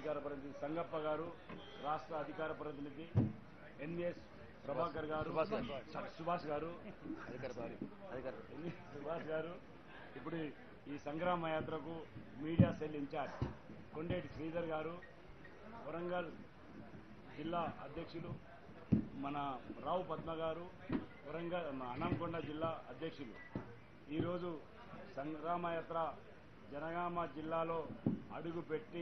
అధికార ప్రతినిధి సంగప్ప గారు రాష్ట్ర అధికార ప్రతినిధి ఎన్విఎస్ ప్రభాకర్ గారు సుభాష్ గారు. సుభాష్ గారు అధికారి సారీ అధికారి ఎన్వి సుభాష్ గారు ఇప్పుడు ఈ సంగ్రామ యాత్రకు media cell incharge Kondeti Sridhar గారు వరంగల్ జిల్లా అధ్యక్షులు మన రావు పద్మ గారు వరంగల్ మన అనంకొండ జిల్లా అధ్యక్షులు ఈరోజు సంగ్రామయాత్ర జనగామ జిల్లాలో అడుగు పెట్టి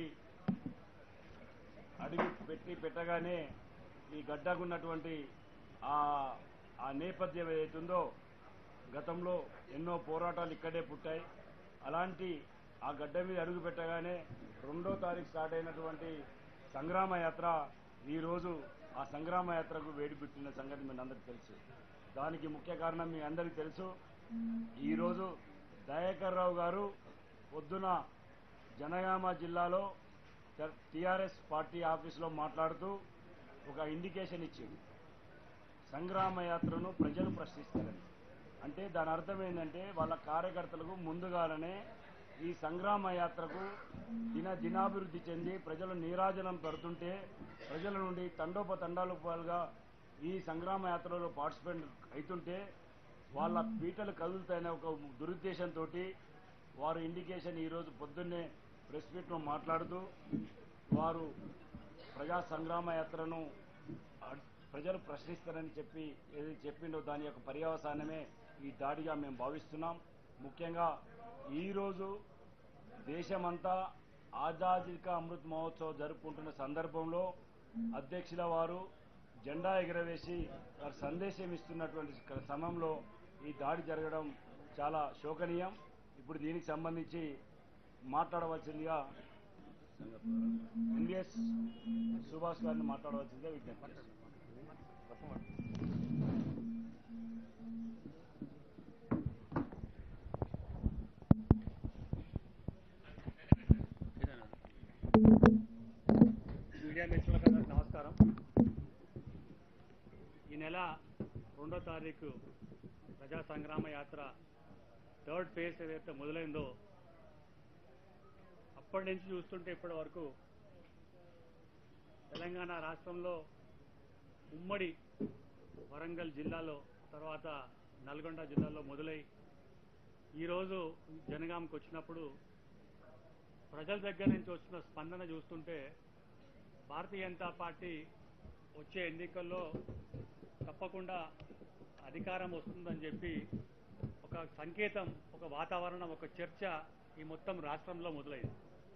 అడుగు పెట్టి పెట్టగానే ఈ గడ్డకున్నటువంటి ఆ ఆ నేపథ్యం ఏదైతుందో గతంలో ఎన్నో పోరాటాలు ఇక్కడే పుట్టాయి అలాంటి ఆ గడ్డ మీద అడుగు పెట్టగానే రెండో తారీఖు స్టార్ట్ అయినటువంటి సంగ్రామ యాత్ర ఈరోజు ఆ సంగ్రామ యాత్రకు వేడి పెట్టిన సంగతి మీ అందరికీ తెలుసు దానికి ముఖ్య కారణం మీ అందరికీ తెలుసు ఈరోజు దయాకర్ రావు గారు పొద్దున జనగామ జిల్లాలో టిఆర్ఎస్ పార్టీ ఆఫీసులో మాట్లాడుతూ ఒక ఇండికేషన్ ఇచ్చింది సంగ్రామ యాత్రను ప్రజలు ప్రశ్నిస్తారని అంటే దాని అర్థం ఏంటంటే వాళ్ళ కార్యకర్తలకు ముందుగానే ఈ సంగ్రామ యాత్రకు దిన దినాభివృద్ధి చెంది ప్రజలు నీరాజనం పెడుతుంటే ప్రజల నుండి తండోపతండాలుగా ఈ సంగ్రామ యాత్రలో పార్టిసిపేట్ అవుతుంటే వాళ్ళ పీటలు కదులుతాయనే ఒక దురుద్దేశంతో వారు ఇండికేషన్ ఈరోజు పొద్దున్నే ప్రెస్ మీట్లో మాట్లాడుతూ వారు ప్రజా సంగ్రామ యాత్రను అడ్- ప్రజలు ప్రశ్నిస్తారని చెప్పి ఏది చెప్పిండో దాని యొక్క పర్యవసానమే ఈ దాడిగా మేము భావిస్తున్నాం ముఖ్యంగా ఈరోజు దేశమంతా ఆజాదీ కా అమృత్ మహోత్సవ్ జరుపుకుంటున్న సందర్భంలో అధ్యక్షుల వారు జెండా ఎగరవేసి వారు సందేశం ఇస్తున్నటువంటి క- సమయంలో ఈ దాడి జరగడం చాలా శోకనీయం ఇప్పుడు దీనికి సంబంధించి మాట్లాడవలసిందిగా ఎన్విఎస్ సుభాష్ గారిని మాట్లాడవలసిందిగా విజ్ఞప్తి చేస్తున్నాం. మీడియా మిత్రులకు అందరికీ నమస్కారం ఈ నెల రెండో తారీఖు ప్రజా సంగ్రామ యాత్ర థర్డ్ ఫేజ్ ఏదైతే మొదలైందో అప్పటి నుంచి చూస్తుంటే ఇప్పటి వరకు తెలంగాణ రాష్ట్రంలో ఉమ్మడి వరంగల్ జిల్లాలో తర్వాత నల్గొండ జిల్లాలో మొదలై ఈరోజు జనగాంకి వచ్చినప్పుడు ప్రజల దగ్గర నుంచి వచ్చిన స్పందన చూస్తుంటే భారతీయ జనతా పార్టీ వచ్చే ఎన్నికల్లో తప్పకుండా అధికారం వస్తుందని చెప్పి ఒక సంకేతం ఒక వాతావరణం ఒక చర్చ ఈ మొత్తం రాష్ట్రంలో మొదలైంది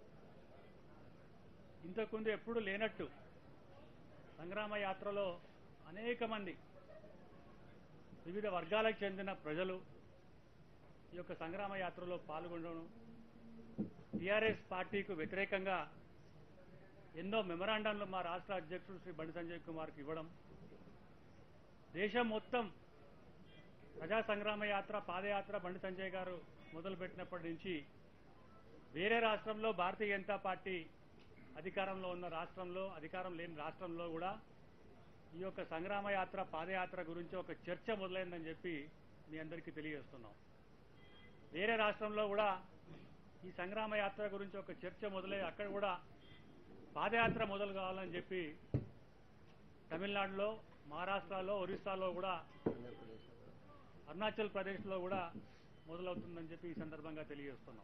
ఇంతకుముందు ఎప్పుడు లేనట్టు సంగ్రామ యాత్రలో అనేక మంది వివిధ వర్గాలకు చెందిన ప్రజలు ఈ యొక్క సంగ్రామ యాత్రలో పాల్గొనడం టీఆర్ఎస్ పార్టీకు వ్యతిరేకంగా ఎన్నో మెమరాండంలు మా రాష్ట్ర అధ్యక్షుడు శ్రీ బండి సంజయ్ కుమార్కి ఇవ్వడం దేశం మొత్తం ప్రజా సంగ్రామ యాత్ర పాదయాత్ర బండి సంజయ్ గారు మొదలుపెట్టినప్పటి నుంచి వేరే రాష్ట్రంలో భారతీయ జనతా పార్టీ అధికారంలో ఉన్న రాష్ట్రంలో అధికారం లేని రాష్ట్రంలో కూడా ఈ యొక్క సంగ్రామ యాత్ర పాదయాత్ర గురించి ఒక చర్చ మొదలైందని చెప్పి మీ అందరికీ తెలియజేస్తున్నాం వేరే రాష్ట్రంలో కూడా ఈ సంగ్రామ యాత్ర గురించి ఒక చర్చ మొదలై అక్కడ కూడా పాదయాత్ర మొదలు కావాలని చెప్పి తమిళనాడులో మహారాష్ట్రలో ఒరిస్సాలో కూడా అరుణాచల్ ప్రదేశ్లో కూడా మొదలవుతుందని చెప్పి ఈ సందర్భంగా తెలియజేస్తున్నాం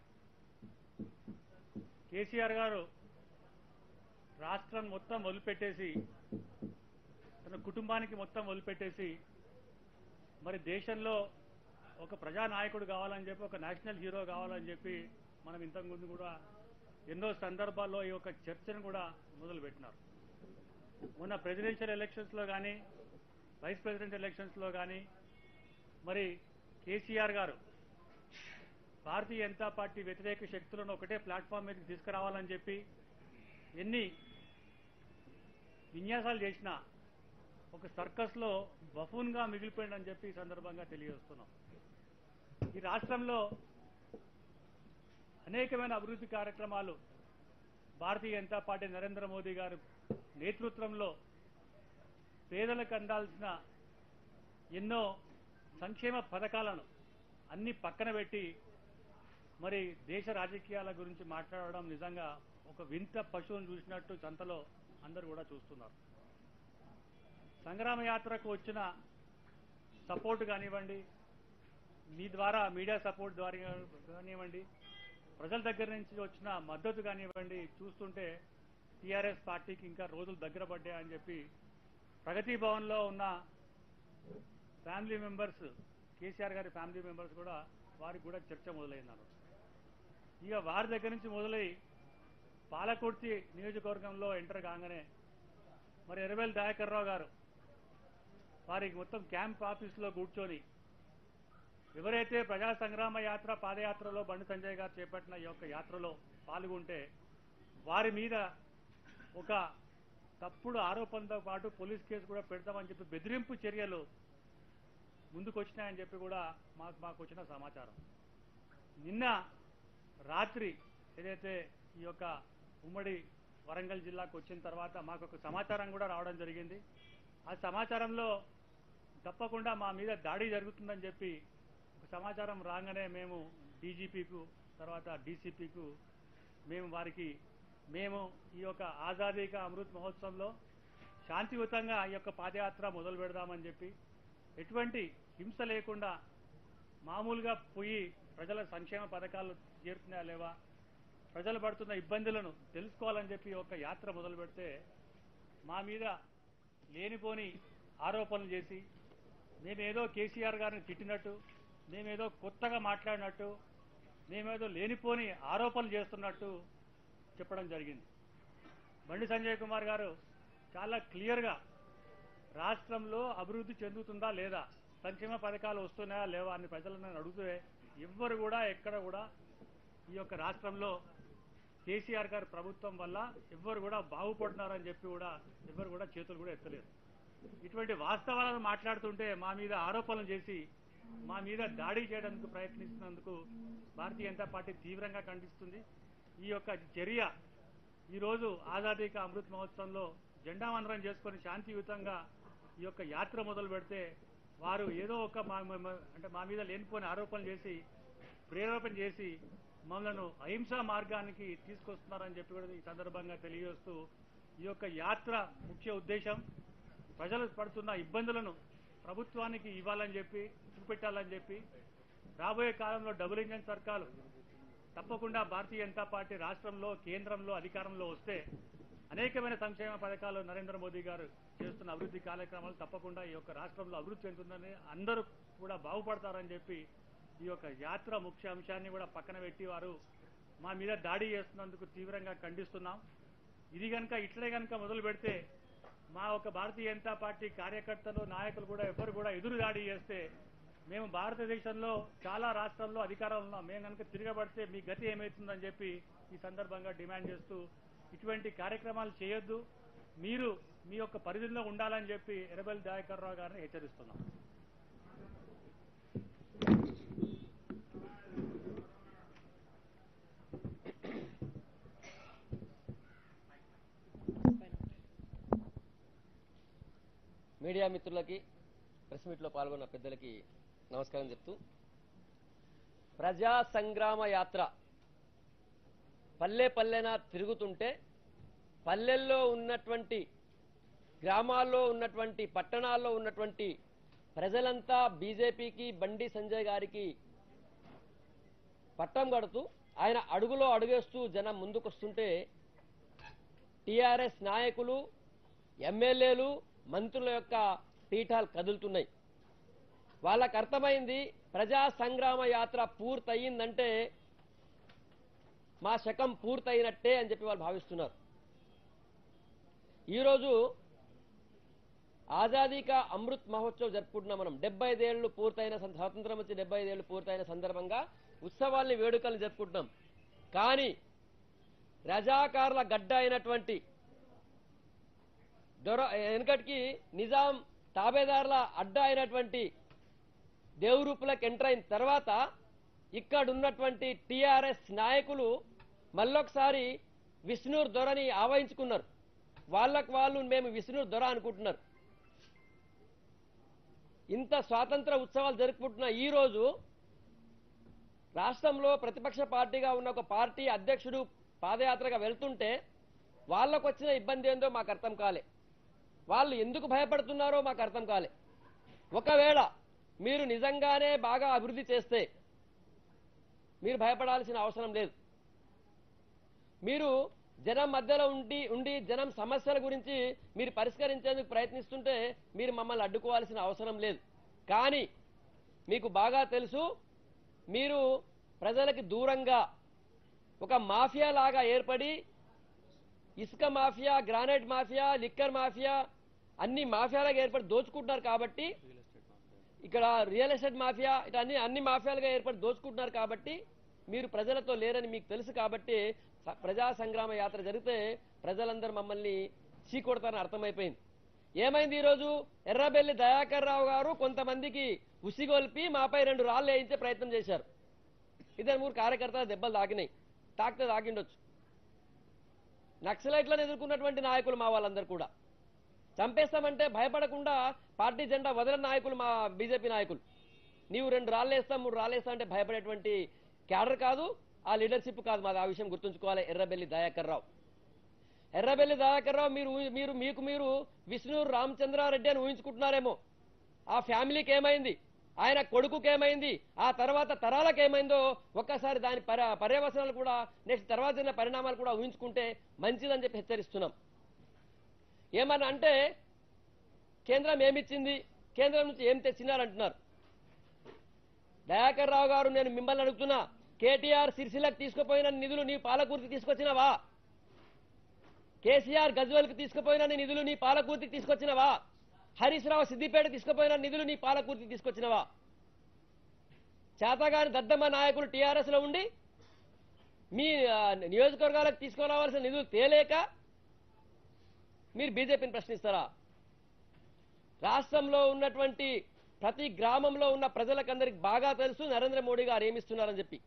కేసీఆర్ గారు రాష్ట్రం మొత్తం వదిలిపెట్టేసి తన కుటుంబానికి మొత్తం వదిలిపెట్టేసి మరి దేశంలో ఒక ప్రజానాయకుడు కావాలని చెప్పి ఒక నేషనల్ హీరో కావాలని చెప్పి మనం ఇంతకుముందు కూడా ఎన్నో సందర్భాల్లో ఈ యొక్క చర్చను కూడా మొదలుపెట్టినారు మొన్న ప్రెసిడెన్షియల్ ఎలక్షన్స్లో కానీ వైస్ ప్రెసిడెంట్ ఎలక్షన్స్లో కానీ మరి కేసీఆర్ గారు భారతీయ జనతా పార్టీ వ్యతిరేక శక్తులను ఒకటే ప్లాట్ఫామ్ మీదకి తీసుకురావాలని చెప్పి ఎన్ని విన్యాసాలు చేసినా ఒక సర్కస్లో బఫూన్గా మిగిలిపోయిందని చెప్పి ఈ సందర్భంగా తెలియజేస్తున్నాం ఈ రాష్ట్రంలో అనేకమైన అభివృద్ధి కార్యక్రమాలు భారతీయ జనతా పార్టీ నరేంద్ర మోదీ గారు నేతృత్వంలో పేదలకు అందాల్సిన ఎన్నో సంక్షేమ పథకాలను అన్ని పక్కన పెట్టి మరి దేశ రాజకీయాల గురించి మాట్లాడడం నిజంగా ఒక వింత పశువును చూసినట్టు సంతలో అందరూ కూడా చూస్తున్నారు సంగ్రామ యాత్రకు వచ్చిన సపోర్ట్ కానివ్వండి మీ ద్వారా మీడియా సపోర్ట్ ద్వారా కానివ్వండి ప్రజల దగ్గర నుంచి వచ్చిన మద్దతు కానివ్వండి చూస్తుంటే టీఆర్ఎస్ పార్టీకి ఇంకా రోజులు దగ్గర పడ్డాయని చెప్పి ప్రగతి భవన్లో ఉన్న ఫ్యామిలీ మెంబర్స్ కేసీఆర్ గారి ఫ్యామిలీ మెంబర్స్ కూడా వారికి కూడా చర్చ మొదలైందన్నారు ఇక వారి దగ్గర నుంచి మొదలై పాలకుర్తి నియోజకవర్గంలో ఎంటర్ కాగానే మరి ఎర్రవేల్ దయాకర్ రావు గారు వారికి మొత్తం క్యాంప్ ఆఫీసులో కూర్చొని ఎవరైతే ప్రజా సంగ్రామ యాత్ర పాదయాత్రలో బండి సంజయ్ గారు చేపట్టిన ఈ యొక్క యాత్రలో పాల్గొంటే వారి మీద ఒక తప్పుడు ఆరోపణలతో పాటు పోలీస్ కేసు కూడా పెడతామని చెప్పి బెదిరింపు చర్యలు ముందుకు వచ్చినాయని చెప్పి కూడా మాకు మాకు వచ్చిన సమాచారం నిన్న రాత్రి ఏదైతే ఈ యొక్క ఉమ్మడి వరంగల్ జిల్లాకు వచ్చిన తర్వాత మాకు ఒక సమాచారం కూడా రావడం జరిగింది ఆ సమాచారంలో తప్పకుండా మా మీద దాడి జరుగుతుందని చెప్పి ఒక సమాచారం రాగానే మేము డీజీపీకు తర్వాత డీసీపీకు మేము వారికి మేము ఈ యొక్క ఆజాదీ కా అమృత్ మహోత్సవంలో శాంతియుతంగా ఈ యొక్క పాదయాత్ర మొదలు పెడదామని చెప్పి ఎటువంటి హింస లేకుండా మామూలుగా పోయి ప్రజల సంక్షేమ పథకాలు చేరుతున్నాయా లేవా ప్రజలు పడుతున్న ఇబ్బందులను తెలుసుకోవాలని చెప్పి ఒక యాత్ర మొదలు పెడితే మా మీద లేనిపోని ఆరోపణలు చేసి మేమేదో కేసీఆర్ గారిని తిట్టినట్టు మేమేదో కొత్తగా మాట్లాడినట్టు మేమేదో లేనిపోని ఆరోపణలు చేస్తున్నట్టు చెప్పడం జరిగింది బండి సంజయ్ కుమార్ గారు చాలా క్లియర్గా రాష్ట్రంలో అభివృద్ధి చెందుతుందా లేదా సంక్షేమ పథకాలు వస్తున్నాయా లేవా అని ప్రజలను అడిగితే ఎవ్వరు కూడా ఎక్కడ కూడా ఈ యొక్క రాష్ట్రంలో కేసీఆర్ గారి ప్రభుత్వం వల్ల ఎవ్వరు కూడా బాగుపడుతున్నారని చెప్పి కూడా ఎవ్వరు కూడా చేతులు కూడా ఎత్తలేరు ఇటువంటి వాస్తవాలను మాట్లాడుతుంటే మా మీద ఆరోపణలు చేసి మా మీద దాడి చేయడానికి ప్రయత్నిస్తున్నందుకు భారతీయ జనతా పార్టీ తీవ్రంగా ఖండిస్తుంది ఈ యొక్క చర్య ఈరోజు ఆజాదీ కా అమృత్ మహోత్సవంలో జెండా వందనం చేసుకొని శాంతియుతంగా ఈ యొక్క యాత్ర మొదలు పెడితే వారు ఏదో ఒక మా మా- అంటే మా మీద లేనిపోని ఆరోపణలు చేసి ప్రేరేపణ చేసి మమ్మల్ని అహింసా మార్గానికి తీసుకొస్తున్నారని చెప్పి కూడా ఈ సందర్భంగా తెలియజేస్తూ ఈ యొక్క యాత్ర ముఖ్య ఉద్దేశం ప్రజలు పడుతున్న ఇబ్బందులను ప్రభుత్వానికి ఇవ్వాలని చెప్పి చూపెట్టాలని చెప్పి రాబోయే కాలంలో డబుల్ ఇంజన్ సర్కారు తప్పకుండా భారతీయ జనతా పార్టీ రాష్ట్రంలో కేంద్రంలో అధికారంలో వస్తే అనేకమైన సంక్షేమ పథకాలు నరేంద్ర మోదీ గారు చేస్తున్న అభివృద్ధి కార్యక్రమాలు తప్పకుండా ఈ యొక్క రాష్ట్రంలో అభివృద్ధి చెందుతుందని అందరూ కూడా బాగుపడతారని చెప్పి ఈ యొక్క యాత్ర ముఖ్య అంశాన్ని కూడా పక్కన పెట్టి వారు మా మీద దాడి చేస్తున్నందుకు తీవ్రంగా ఖండిస్తున్నాం ఇది కనుక ఇట్లే కనుక మొదలు పెడితే మా ఒక భారతీయ జనతా పార్టీ కార్యకర్తలు నాయకులు కూడా ఎవరు కూడా ఎదురు దాడి చేస్తే మేము భారతదేశంలో చాలా రాష్ట్రాల్లో అధికారంలో ఉన్నాం మేము కనుక తిరగబడితే మీ గతి ఏమవుతుందని చెప్పి ఈ సందర్భంగా డిమాండ్ చేస్తూ ఇటువంటి కార్యక్రమాలు చేయొద్దు మీరు మీ యొక్క పరిధిలో ఉండాలని చెప్పి ఎర్రబెల్లి దయాకర్ రావు గారిని హెచ్చరిస్తున్నాం మీడియా మిత్రులకి ప్రెస్ మీట్లో పాల్గొన్న పెద్దలకి నమస్కారం చెప్తూ ప్రజా సంగ్రామ యాత్ర పల్లె పల్లెన తిరుగుతుంటే పల్లెల్లో ఉన్నటువంటి గ్రామాల్లో ఉన్నటువంటి పట్టణాల్లో ఉన్నటువంటి ప్రజలంతా బీజేపీకి బండి సంజయ్ గారికి పట్టం కడుతూ ఆయన అడుగులో అడుగేస్తూ జనం ముందుకొస్తుంటే టీఆర్ఎస్ నాయకులు ఎమ్మెల్యేలు మంత్రుల యొక్క పీఠాలు కదులుతున్నాయి వాళ్ళకు అర్థమైంది ప్రజా సంగ్రామ యాత్ర పూర్తయిందంటే మా శకం పూర్తయినట్టే అని చెప్పి వాళ్ళు భావిస్తున్నారు ఈరోజు ఆజాదీ కా అమృత్ మహోత్సవ్ జరుపుకుంటున్నాం మనం డెబ్బై ఐదేళ్లు పూర్తయిన సం- స్వాతంత్రం వచ్చి డెబ్బై ఐదేళ్లు పూర్తయిన సందర్భంగా ఉత్సవాల్ని వేడుకల్ని జరుపుకుంటున్నాం కానీ రజాకారుల గడ్డ అయినటువంటి దొర వెనకటికి నిజాం తాబేదారుల అడ్డ అయినటువంటి దేవరూపులకు ఎంటర్ అయిన తర్వాత ఇక్కడ ఉన్నటువంటి టిఆర్ఎస్ నాయకులు మళ్ళొకసారి విష్ణూర్ దొరని ఆవహించుకున్నారు వాళ్ళకు వాళ్ళు మేము విష్ణూర్ దొర అనుకుంటున్నారు ఇంత స్వాతంత్ర ఉత్సవాలు జరుపుకుంటున్న ఈ రోజు రాష్ట్రంలో ప్రతిపక్ష పార్టీగా ఉన్న ఒక పార్టీ అధ్యక్షుడు పాదయాత్రగా వెళ్తుంటే వాళ్ళకు వచ్చిన ఇబ్బంది ఏందో మాకు అర్థం కాలే వాళ్ళు ఎందుకు భయపడుతున్నారో మాకు అర్థం కాలే ఒకవేళ మీరు నిజంగానే బాగా అభివృద్ధి చేస్తే మీరు భయపడాల్సిన అవసరం లేదు మీరు జనం మధ్యలో ఉండి ఉండి జనం సమస్యల గురించి మీరు పరిష్కరించేందుకు ప్రయత్నిస్తుంటే మీరు మమ్మల్ని అడ్డుకోవాల్సిన అవసరం లేదు కానీ మీకు బాగా తెలుసు మీరు ప్రజలకి దూరంగా ఒక మాఫియా లాగా ఏర్పడి ఇసుక mafia granite mafia liquor mafia అన్ని మాఫియాలుగా ఏర్పడి దోచుకుంటున్నారు కాబట్టి ఇక్కడ రియల్ ఎస్టేట్ మాఫియా ఇట్లా అన్ని అన్ని మాఫియాలుగా ఏర్పడి దోచుకుంటున్నారు కాబట్టి మీరు ప్రజలతో లేరని మీకు తెలుసు కాబట్టి స- ప్రజా సంగ్రామ యాత్ర జరిగితే ప్రజలందరూ మమ్మల్ని చీకొడతారని అర్థమైపోయింది ఏమైంది ఈరోజు ఎర్రబెల్లి దయాకర్ రావు గారు కొంతమందికి ఉసిగొల్పి మాపై రెండు రాళ్ళు వేయించే ప్రయత్నం చేశారు ఇద్దరు మూడు కార్యకర్తలు దెబ్బలు తాకినాయి తాకితే తాకిండొచ్చు నక్సలైట్లను ఎదుర్కొన్నటువంటి నాయకులు మా వాళ్ళందరూ కూడా చంపేస్తామంటే భయపడకుండా పార్టీ జెండా వదలని నాయకులు మా బీజేపీ నాయకులు నీవు రెండు రాళ్ళు వేస్తాం మూడు రాళ్ళు వేస్తాం అంటే భయపడేటువంటి క్యాడర్ కాదు ఆ లీడర్షిప్ కాదు మాది ఆ విషయం గుర్తుంచుకోవాలి ఎర్రబెల్లి దయాకర్ రావు ఎర్రబెల్లి దయాకర్ రావు మీరు ఊహి- మీరు మీకు మీరు విష్ణు రామచంద్రారెడ్డి అని ఊహించుకుంటున్నారేమో ఆ ఫ్యామిలీకి ఏమైంది ఆయన కొడుకుకి ఏమైంది ఆ తర్వాత తరాలకు ఏమైందో ఒక్కసారి దాని పర్య పర్యవసనాలు కూడా నెక్స్ట్ తర్వాత జరిగిన పరిణామాలు కూడా ఊహించుకుంటే మంచిదని చెప్పి హెచ్చరిస్తున్నాం ఏమన్నా అంటే కేంద్రం ఏమిచ్చింది కేంద్రం నుంచి ఏం తెచ్చినారంటున్నారు దయాకర్ రావు గారు నేను మిమ్మల్ని అడుగుతున్నా కేటీఆర్ సిరిసిలకు తీసుకుపోయిన నిధులు నీ పాలకూర్తికి తీసుకొచ్చినవా కేసీఆర్ గజ్వల్కి తీసుకుపోయిన నిధులు నీ పాలకూర్తికి తీసుకొచ్చినవా హరీష్ రావు సిద్దిపేట తీసుకుపోయిన నిధులు నీ పాలకూర్తికి తీసుకొచ్చినవా చేతగాని దద్దమ్మ నాయకులు టీఆర్ఎస్ లో ఉండి మీ ఆ, నియోజకవర్గాలకు తీసుకురావాల్సిన నిధులు తేలేక మీరు బీజేపీని ప్రశ్నిస్తారా రాష్ట్రంలో ఉన్నటువంటి ప్రతి గ్రామంలో ఉన్న ప్రజలకందరికి బాగా తెలుసు నరేంద్ర మోడీ గారు ఏమిస్తున్నారని చెప్పి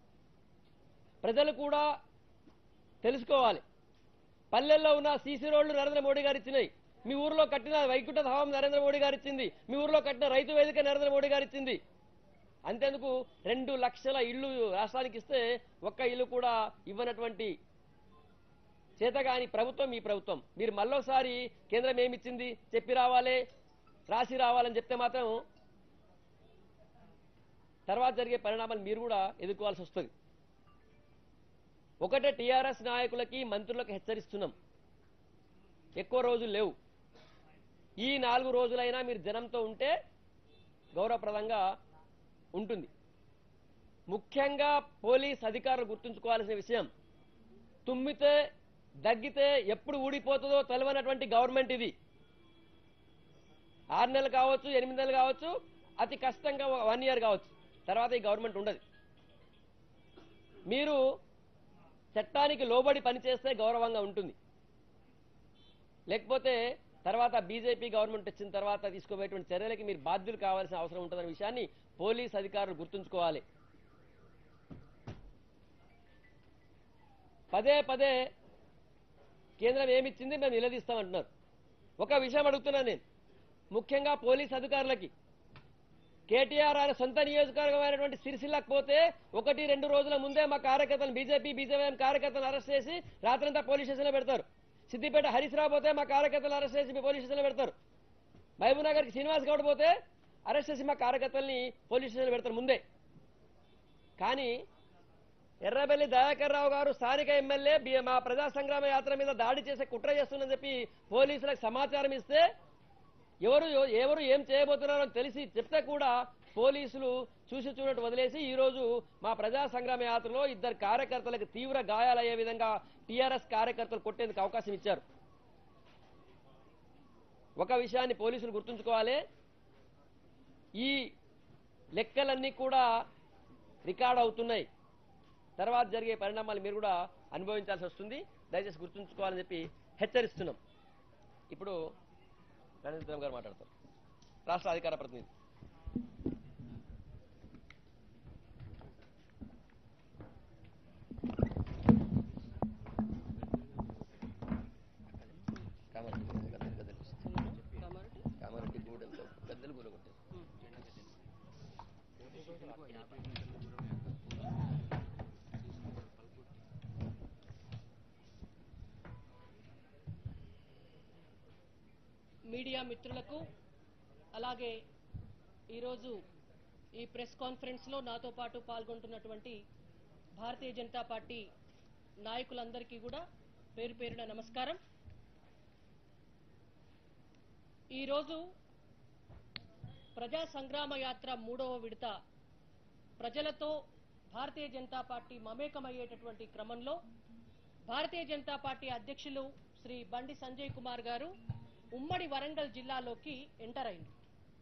ప్రజలు కూడా తెలుసుకోవాలి పల్లెల్లో ఉన్న సీసీ రోడ్లు నరేంద్ర మోడీ గారు ఇచ్చినాయి మీ ఊర్లో కట్టిన వైకుంఠ ధామం నరేంద్ర మోడీ గారు ఇచ్చింది మీ ఊర్లో కట్టిన రైతు వేదిక నరేంద్ర మోడీ గారు ఇచ్చింది అంతేందుకు రెండు లక్షల ఇల్లు రాష్ట్రానికి ఇస్తే ఒక్క ఇల్లు కూడా ఇవ్వనటువంటి చేతగాని ప్రభుత్వం ఈ ప్రభుత్వం మీరు మళ్ళోసారి కేంద్రం ఏమిచ్చింది చెప్పి రావాలి రాసి రావాలని చెప్తే మాత్రం తర్వాత జరిగే పరిణామాలు మీరు కూడా ఎదుర్కోవాల్సి వస్తుంది ఒకటే టీఆర్ఎస్ నాయకులకి మంత్రులకు హెచ్చరిస్తున్నాం ఎక్కువ రోజులు లేవు ఈ నాలుగు రోజులైనా మీరు జనంతో ఉంటే గౌరవప్రదంగా ఉంటుంది ముఖ్యంగా పోలీస్ అధికారులు గుర్తుంచుకోవాల్సిన విషయం తుమ్మితే దగ్గితే ఎప్పుడు ఊడిపోతుందో తెలియనటువంటి గవర్నమెంట్ ఇది ఆరు నెలలు కావచ్చు ఎనిమిది నెలలు కావచ్చు అతి కష్టంగా వన్ ఇయర్ కావచ్చు తర్వాత ఈ గవర్నమెంట్ ఉండదు మీరు చట్టానికి లోబడి పనిచేస్తే గౌరవంగా ఉంటుంది లేకపోతే తర్వాత బీజేపీ గవర్నమెంట్ వచ్చిన తర్వాత తీసుకోబోయేటువంటి చర్యలకి మీరు బాధ్యులు కావాల్సిన అవసరం ఉంటుందనే విషయాన్ని పోలీస్ అధికారులు గుర్తుంచుకోవాలి పదే పదే కేంద్రం ఏమిచ్చింది మేము నిలదీస్తామంటున్నారు ఒక విషయం అడుగుతున్నాను నేను ముఖ్యంగా పోలీస్ అధికారులకి కేటీఆర్ ఆయన సొంత నియోజకవర్గమైనటువంటి సిరిసిల్లకు పోతే ఒకటి రెండు రోజుల ముందే మా కార్యకర్తలు బీజేపీ బీజేపీ కార్యకర్తలు అరెస్ట్ చేసి రాత్రంతా పోలీస్ స్టేషన్లో పెడతారు సిద్దిపేట హరీష్ రావు పోతే మా కార్యకర్తలు అరెస్ట్ చేసి పోలీస్ స్టేషన్లో పెడతారు మహబూబ్ నగర్కి శ్రీనివాస్ గౌడ్ పోతే అరెస్ట్ చేసి మా కార్యకర్తల్ని పోలీస్ స్టేషన్లో పెడతారు ముందే కానీ ఎర్రబెల్లి దయాకర్ రావు గారు స్థానిక ఎమ్మెల్యే బి- మా ప్రజా సంగ్రామ యాత్ర మీద దాడి చేసే కుట్ర చేస్తుందని చెప్పి పోలీసులకు సమాచారం ఇస్తే ఎవరు ఎవరు ఏం చేయబోతున్నారో అని తెలిసి చెప్తే కూడా పోలీసులు చూసి చూడట్టు వదిలేసి ఈ రోజు మా ప్రజా సంగ్రామ యాత్రలో ఇద్దరు కార్యకర్తలకు తీవ్ర గాయాలయ్యే విధంగా టీఆర్ఎస్ కార్యకర్తలు కొట్టేందుకు అవకాశం ఇచ్చారు ఒక విషయాన్ని పోలీసులు గుర్తుంచుకోవాలి ఈ లెక్కలన్నీ కూడా రికార్డ్ అవుతున్నాయి తర్వాత జరిగే పరిణామాలు మీరు కూడా అనుభవించాల్సి వస్తుంది దయచేసి గుర్తుంచుకోవాలని చెప్పి హెచ్చరిస్తున్నాం ఇప్పుడు రణేంద్రం గారు మాట్లాడతారు రాష్ట్ర అధికార ప్రతినిధి కామారెడ్డి గద్దెలు గద్దెలు కామారెడ్డి గూడెంతో గద్దెలు కూలగొట్టారు మీడియా మిత్రులకు అలాగే ఈరోజు ఈ ప్రెస్ కాన్ఫరెన్స్లో నాతో పాటు పాల్గొంటున్నటువంటి భారతీయ జనతా పార్టీ నాయకులందరికీ కూడా పేరు పేరున నమస్కారం ఈరోజు ప్రజా సంగ్రామ యాత్ర మూడవ విడత ప్రజలతో భారతీయ జనతా పార్టీ మమేకమయ్యేటటువంటి క్రమంలో భారతీయ జనతా పార్టీ అధ్యక్షులు శ్రీ బండి సంజయ్ కుమార్ గారు ఉమ్మడి వరంగల్ జిల్లాలోకి ఎంటర్ అయింది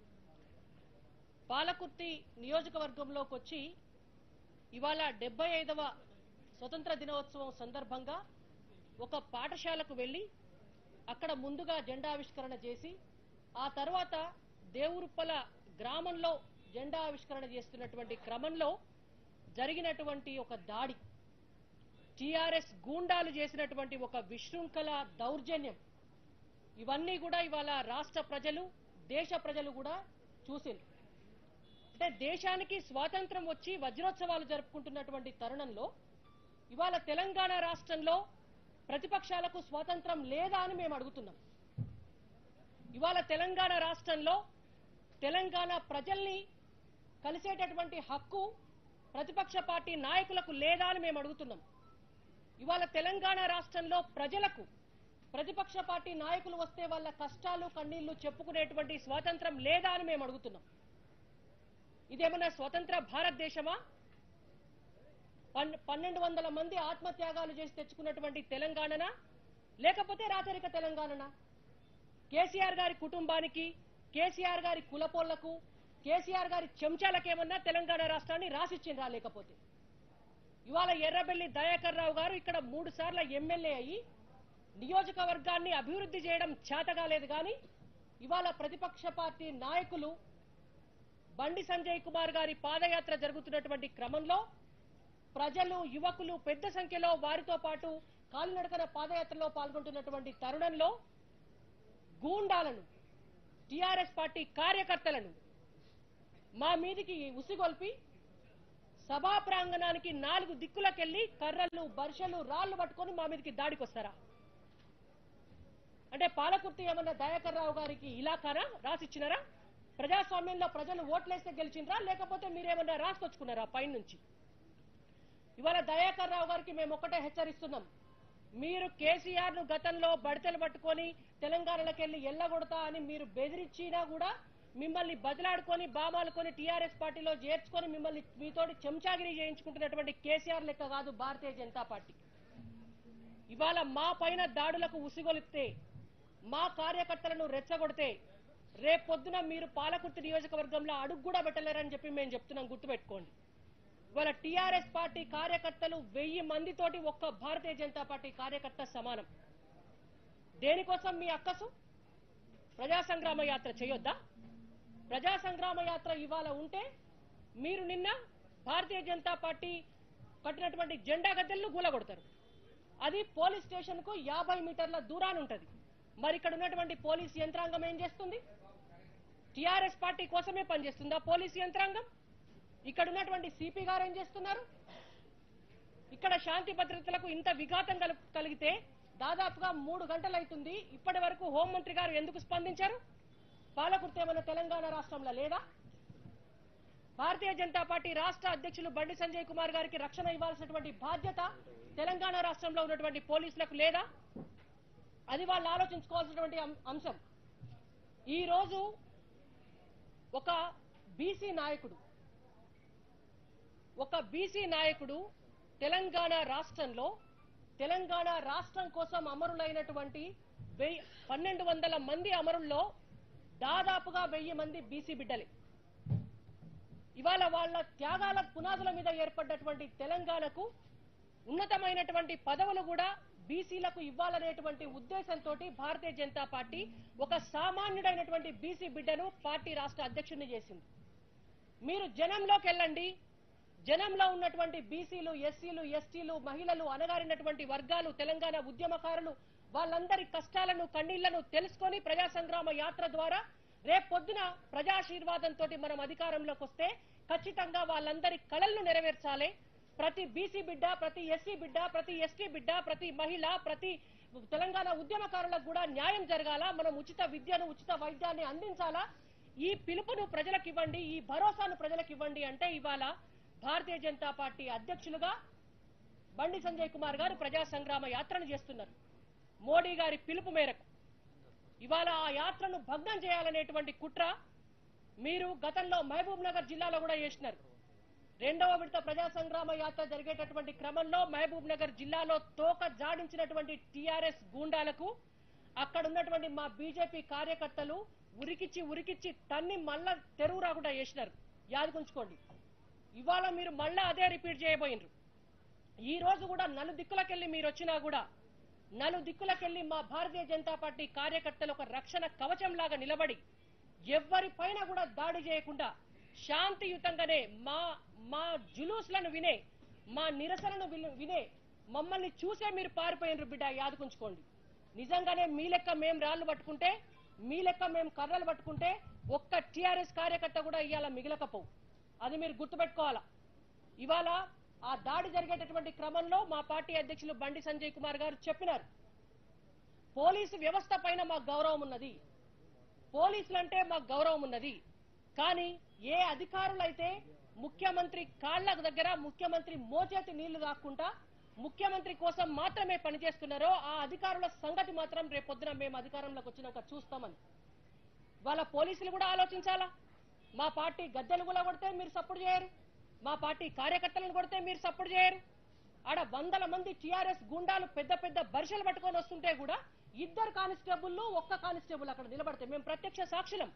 పాలకుర్తి నియోజకవర్గంలోకి వచ్చి ఇవాళ డెబ్బై ఐదవ స్వతంత్ర దినోత్సవం సందర్భంగా ఒక పాఠశాలకు వెళ్లి అక్కడ ముందుగా జెండా ఆవిష్కరణ చేసి ఆ తర్వాత దేవురుప్పల గ్రామంలో జెండా ఆవిష్కరణ చేస్తున్నటువంటి క్రమంలో జరిగినటువంటి ఒక దాడి టిఆర్ఎస్ గూండాలు చేసినటువంటి ఒక విశృంఖల దౌర్జన్యం ఇవన్నీ కూడా ఇవాళ రాష్ట్ర ప్రజలు దేశ ప్రజలు కూడా చూసింది అంటే దేశానికి స్వాతంత్రం వచ్చి వజ్రోత్సవాలు జరుపుకుంటున్నటువంటి తరుణంలో ఇవాళ తెలంగాణ రాష్ట్రంలో ప్రతిపక్షాలకు స్వాతంత్రం లేదా అని మేము అడుగుతున్నాం ఇవాళ తెలంగాణ రాష్ట్రంలో తెలంగాణ ప్రజల్ని కలిసేటటువంటి హక్కు ప్రతిపక్ష పార్టీ నాయకులకు లేదా అని మేము అడుగుతున్నాం ఇవాళ తెలంగాణ రాష్ట్రంలో ప్రజలకు ప్రతిపక్ష పార్టీ నాయకులు వస్తే వాళ్ళ కష్టాలు కన్నీళ్లు చెప్పుకునేటువంటి స్వాతంత్రం లేదా అని మేము అడుగుతున్నాం ఇదేమన్నా స్వతంత్ర భారతదేశమా పన్- పన్నెండు వందల మంది ఆత్మత్యాగాలు చేసి తెచ్చుకున్నటువంటి తెలంగాణనా లేకపోతే రాచరిక తెలంగాణనా కేసీఆర్ గారి కుటుంబానికి కేసీఆర్ గారి కులపోళ్లకు కేసీఆర్ గారి చెంచాలకేమన్నా తెలంగాణ రాష్ట్రాన్ని రాసిచ్చిండ్రా లేకపోతే ఇవాళ ఎర్రబెల్లి దయాకర్ రావు గారు ఇక్కడ మూడు సార్ల ఎమ్మెల్యే అయ్యి నియోజకవర్గాన్ని అభివృద్ధి చేయడం చేతగాలేదు కానీ ఇవాళ ప్రతిపక్ష పార్టీ నాయకులు బండి సంజయ్ కుమార్ గారి పాదయాత్ర జరుగుతున్నటువంటి క్రమంలో ప్రజలు యువకులు పెద్ద సంఖ్యలో వారితో పాటు కాలినడకన పాదయాత్రలో పాల్గొంటున్నటువంటి తరుణంలో గూండాలను టిఆర్ఎస్ పార్టీ కార్యకర్తలను మా మీదికి ఉసిగొల్పి సభా ప్రాంగణానికి నాలుగు దిక్కులకెళ్లి కర్రలు బర్షలు రాళ్లు పట్టుకొని మా మీదకి దాడికొస్తారా అంటే పాలకుర్తి ఏమన్నా దయాకర్ రావు గారికి ఇలాకానా రాసిచ్చినారా ప్రజాస్వామ్యంలో ప్రజలు ఓట్లేస్తే గెలిచిండ్రా లేకపోతే మీరేమన్నా రాసుకొచ్చుకున్నారా పైనుంచి ఇవాళ దయాకర్ రావు గారికి మేము ఒక్కటే హెచ్చరిస్తున్నాం మీరు కేసీఆర్ ను గతంలో బడితలు పట్టుకొని తెలంగాణలోకి వెళ్లి ఎల్లగొడతా అని మీరు బెదిరించినా కూడా మిమ్మల్ని బదిలాడుకొని బామాలుకొని టీఆర్ఎస్ పార్టీలో చేర్చుకొని మిమ్మల్ని మీతోటి చెంచాగిరి చేయించుకుంటున్నటువంటి కేసీఆర్ లెక్క కాదు భారతీయ జనతా పార్టీ ఇవాళ మా పైన దాడులకు ఉసిగొలిపితే మా కార్యకర్తలను రెచ్చగొడితే రేపొద్దున మీరు పాలకుర్తి నియోజకవర్గంలో అడుగు కూడా పెట్టలేరని చెప్పి మేము చెప్తున్నాం గుర్తుపెట్టుకోండి ఇవాళ టీఆర్ఎస్ పార్టీ కార్యకర్తలు వెయ్యి మందితోటి ఒక్క భారతీయ జనతా పార్టీ కార్యకర్త సమానం దేనికోసం మీ అక్కసు ప్రజా సంగ్రామ యాత్ర చేయొద్దా ప్రజా సంగ్రామ యాత్ర ఇవాళ ఉంటే మీరు నిన్న భారతీయ జనతా పార్టీ కట్టినటువంటి జెండా గద్దెలను గూలగొడతారు అది పోలీస్ స్టేషన్ కు యాభై మీటర్ల దూరాన ఉంటది మరి ఇక్కడ ఉన్నటువంటి పోలీస్ యంత్రాంగం ఏం చేస్తుంది టిఆర్ఎస్ పార్టీ కోసమే పనిచేస్తుందా పోలీస్ యంత్రాంగం ఇక్కడ ఉన్నటువంటి సిపి గారు ఏం చేస్తున్నారు ఇక్కడ శాంతి భద్రతలకు ఇంత విఘాతం కలు- కలిగితే దాదాపుగా మూడు గంటలు అవుతుంది ఇప్పటి వరకు హోంమంత్రి గారు ఎందుకు స్పందించారు పాలకుర్తి ఏమైనా తెలంగాణ రాష్ట్రంలో లేదా భారతీయ జనతా పార్టీ రాష్ట్ర అధ్యక్షులు బండి సంజయ్ కుమార్ గారికి రక్షణ ఇవ్వాల్సినటువంటి బాధ్యత తెలంగాణ రాష్ట్రంలో ఉన్నటువంటి పోలీసులకు లేదా అది వాళ్ళు ఆలోచించుకోవాల్సినటువంటి అం- అంశం ఈ రోజు ఒక బీసీ నాయకుడు ఒక బీసీ నాయకుడు తెలంగాణ రాష్ట్రంలో తెలంగాణ రాష్ట్రం కోసం అమరులైనటువంటి వెయ్యి పన్నెండు వందల మంది అమరుల్లో దాదాపుగా వెయ్యి మంది బీసీ బిడ్డలే ఇవాళ వాళ్ళ త్యాగాల పునాదుల మీద ఏర్పడ్డటువంటి తెలంగాణకు ఉన్నతమైనటువంటి పదవులు కూడా బీసీలకు ఇవ్వాలనేటువంటి ఉద్దేశంతో భారతీయ జనతా పార్టీ ఒక సామాన్యుడైనటువంటి బీసీ బిడ్డను పార్టీ రాష్ట్ర అధ్యక్షుడిని చేసింది మీరు జనంలోకి వెళ్ళండి జనంలో ఉన్నటువంటి బీసీలు ఎస్సీలు ఎస్టీలు మహిళలు అనగారినటువంటి వర్గాలు తెలంగాణ ఉద్యమకారులు వాళ్ళందరి కష్టాలను కన్నీళ్లను తెలుసుకొని ప్రజా సంగ్రామ యాత్ర ద్వారా రేపొద్దున ప్రజాశీర్వాదంతో మనం అధికారంలోకి వస్తే ఖచ్చితంగా వాళ్ళందరి కళలను నెరవేర్చాలి ప్రతి బీసీ బిడ్డ ప్రతి ఎస్సీ బిడ్డ ప్రతి ఎస్టీ బిడ్డ ప్రతి మహిళ ప్రతి తెలంగాణ ఉద్యమకారులకు కూడా న్యాయం జరగాల మనం ఉచిత విద్యను ఉచిత వైద్యాన్ని అందించాలా ఈ పిలుపును ప్రజలకు ఇవ్వండి ఈ భరోసాను ప్రజలకు ఇవ్వండి అంటే ఇవాళ భారతీయ జనతా పార్టీ అధ్యక్షులుగా బండి సంజయ్ కుమార్ గారు ప్రజా సంగ్రామ యాత్రను చేస్తున్నారు మోడీ గారి పిలుపు మేరకు ఇవాళ ఆ యాత్రను భగ్నం చేయాలనేటువంటి కుట్ర మీరు గతంలో మహబూబ్ నగర్ జిల్లాలో కూడా చేసినారు రెండవ విడత ప్రజా సంగ్రామ యాత్ర జరిగేటటువంటి క్రమంలో మహబూబ్ నగర్ జిల్లాలో తోక జాడించినటువంటి టీఆర్ఎస్ గూండాలకు అక్కడ ఉన్నటువంటి మా బీజేపీ కార్యకర్తలు ఉరికిచ్చి ఉరికిచ్చి తన్ని మళ్ళా తెరువు రాకుండా చేసినారు యాదకుంచుకోండి ఇవాళ మీరు మళ్ళా అదే రిపీట్ చేయబోయినరు ఈ రోజు కూడా నలు దిక్కులకెళ్లి మీరు వచ్చినా కూడా నలు దిక్కులకెళ్లి మా భారతీయ జనతా పార్టీ కార్యకర్తలు ఒక రక్షణ కవచం లాగా నిలబడి ఎవ్వరి పైన కూడా దాడి చేయకుండా శాంతియుతంగానే మా మా జులూస్లను వినే మా నిరసనను విలు- వినే మమ్మల్ని చూసే మీరు పారిపోయినరు బిడ్డ యాదుకుంచుకోండి నిజంగానే మీ లెక్క మేం రాళ్లు పట్టుకుంటే మీ లెక్క మేం కర్రలు పట్టుకుంటే ఒక్క టిఆర్ఎస్ కార్యకర్త కూడా ఇవాళ మిగలకపోవు అది మీరు గుర్తుపెట్టుకోవాలా ఇవాళ ఆ దాడి జరిగేటటువంటి క్రమంలో మా పార్టీ అధ్యక్షులు బండి సంజయ్ కుమార్ గారు చెప్పినారు పోలీసు వ్యవస్థ పైన మాకు గౌరవం ఉన్నది పోలీసులంటే మాకు గౌరవం ఉన్నది కానీ ఏ అధికారులైతే ముఖ్యమంత్రి కాళ్ల దగ్గర ముఖ్యమంత్రి మోచేతి నీళ్లు దాక్కుంటా ముఖ్యమంత్రి కోసం మాత్రమే పనిచేస్తున్నారో ఆ అధికారుల సంగతి మాత్రం రేపొద్దున మేము అధికారంలోకి వచ్చినాక చూస్తామని వాళ్ళ పోలీసులు కూడా ఆలోచించాలా మా పార్టీ గద్దెలు కూడా కొడితే మీరు సపోర్ట్ చేయరు మా పార్టీ కార్యకర్తలను కొడితే మీరు సపోర్ట్ చేయరు ఆడ వందల మంది టిఆర్ఎస్ గుండాలు పెద్ద పెద్ద బరిసెలు పట్టుకొని వస్తుంటే కూడా ఇద్దరు కానిస్టేబుల్ ఒక్క కానిస్టేబుల్ అక్కడ నిలబడితే మేము ప్రత్యక్ష సాక్షులం